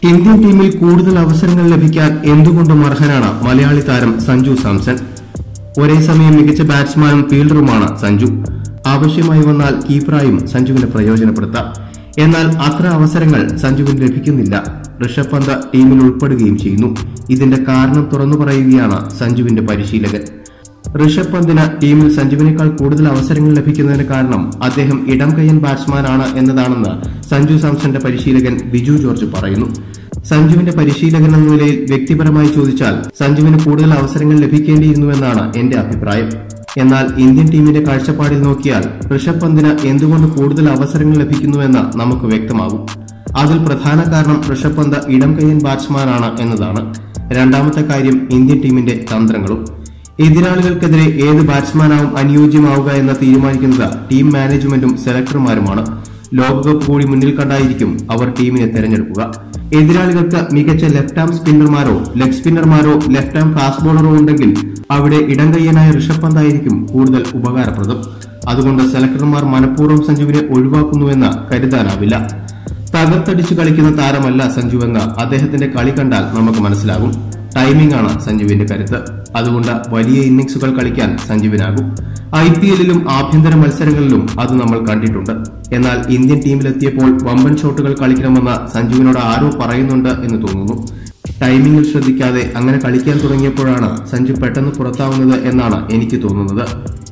Indian ടീമിൽ കൂടുതൽ അവസരങ്ങൾ ലഭിക്കാൻ എന്തുകൊണ്ടും അർഹനാണ് മലയാളി താരം സഞ്ജു സാംസൺ ഒരേ സമയം മികച്ച ബാറ്റ്സ്മാനും ഫീൽഡറുമാണ് സഞ്ജു ആവശ്യമായി വന്നാൽ കീപ്പറായും സഞ്ജുവിനെ പ്രയോജനപ്പെടുത്താം എന്നാൽ അത്ര അവസരങ്ങൾ സഞ്ജുവിന് ലഭിക്കുന്നില്ല ഋഷഭ് പന്ത് ടീമിൽ ഉൾപ്പെടുകയും ചെയ്യുന്നു ഇതിന്റെ കാരണം തുറന്നു പറയുകയാണ് സഞ്ജുവിന്റെ പരിശീലകൻ ഋഷഭ് പന്തിന് ടീമിൽ സഞ്ജുവിനേക്കാൾ കൂടുതൽ അവസരങ്ങൾ ലഭിക്കുന്നതിന് കാരണം അദ്ദേഹം ഇടം കയ്യൻ ബാറ്റ്സ്മാനാണ് എന്നതാണെന്ന് സഞ്ജു സാംസന്റെ പരിശീലകൻ ബിജു ജോർജ് പറയുന്നു സഞ്ജുവിന്റെ പരിശീലകൻ എന്ന നിലയിൽ വ്യക്തിപരമായി ചോദിച്ചാൽ സഞ്ജുവിന് കൂടുതൽ അവസരങ്ങൾ ലഭിക്കേണ്ടിയിരുന്നുവെന്നാണ് എന്റെ അഭിപ്രായം എന്നാൽ ഇന്ത്യൻ ടീമിന്റെ കാഴ്ചപ്പാടിൽ നോക്കിയാൽ ഋഷഭ് പന്തിന് എന്തുകൊണ്ട് കൂടുതൽ അവസരങ്ങൾ ലഭിക്കുന്നുവെന്ന് നമുക്ക് വ്യക്തമാകും അതിൽ പ്രധാന കാരണം ഋഷഭ് പന്ത് ഇടം കയ്യൻ ബാറ്റ്സ്മാനാണ് എന്നതാണ് രണ്ടാമത്തെ കാര്യം ഇന്ത്യൻ ടീമിന്റെ തന്ത്രങ്ങളും എതിരാളികൾക്കെതിരെ ഏത് ബാറ്റ്സ്മാനാവും അനുയോജ്യമാവുക എന്ന് തീരുമാനിക്കുന്നത് ടീം മാനേജ്മെന്റും സെലക്ടർമാരുമാണ് ലോകകപ്പ് കൂടി മുന്നിൽ കണ്ടായിരിക്കും അവർ ടീമിനെ തെരഞ്ഞെടുക്കുക എതിരാളികൾക്ക് മികച്ച ലെഫ്റ്റ് ആം സ്പിന്നർമാരോ ലെഗ് സ്പിന്നർമാരോ ലെഫ്റ്റ് ആം ഫാസ്റ്റ് ബോളറോ ഉണ്ടെങ്കിൽ അവിടെ ഇടം കയ്യനായ ഋഷഭ് പന്തായിരിക്കും കൂടുതൽ ഉപകാരപ്രദം അതുകൊണ്ട് സെലക്ടർമാർ മനഃപൂർവ്വം സഞ്ജുവിനെ ഒഴിവാക്കുന്നുവെന്ന് കരുതാനാവില്ല തകർത്തടിച്ചു കളിക്കുന്ന താരമല്ല സഞ്ജുവെന്ന് അദ്ദേഹത്തിന്റെ കളി കണ്ടാൽ നമുക്ക് മനസ്സിലാകും ടൈമിംഗ് ആണ് സഞ്ജുവിന്റെ കരുത്ത് അതുകൊണ്ട് വലിയ ഇന്നിംഗ്സുകൾ കളിക്കാൻ സഞ്ജുവിനാകും ഐ പി എല്ലിലും ആഭ്യന്തര മത്സരങ്ങളിലും അത് നമ്മൾ കണ്ടിട്ടുണ്ട് എന്നാൽ ഇന്ത്യൻ ടീമിലെത്തിയപ്പോൾ വമ്പൻ ഷോട്ടുകൾ കളിക്കണമെന്ന് സഞ്ജുവിനോട് ആരോ പറയുന്നുണ്ട് എന്ന് തോന്നുന്നു ടൈമിംഗിൽ ശ്രദ്ധിക്കാതെ അങ്ങനെ കളിക്കാൻ തുടങ്ങിയപ്പോഴാണ് സഞ്ജു പെട്ടെന്ന് പുറത്താവുന്നത് എന്നാണ് എനിക്ക് തോന്നുന്നത്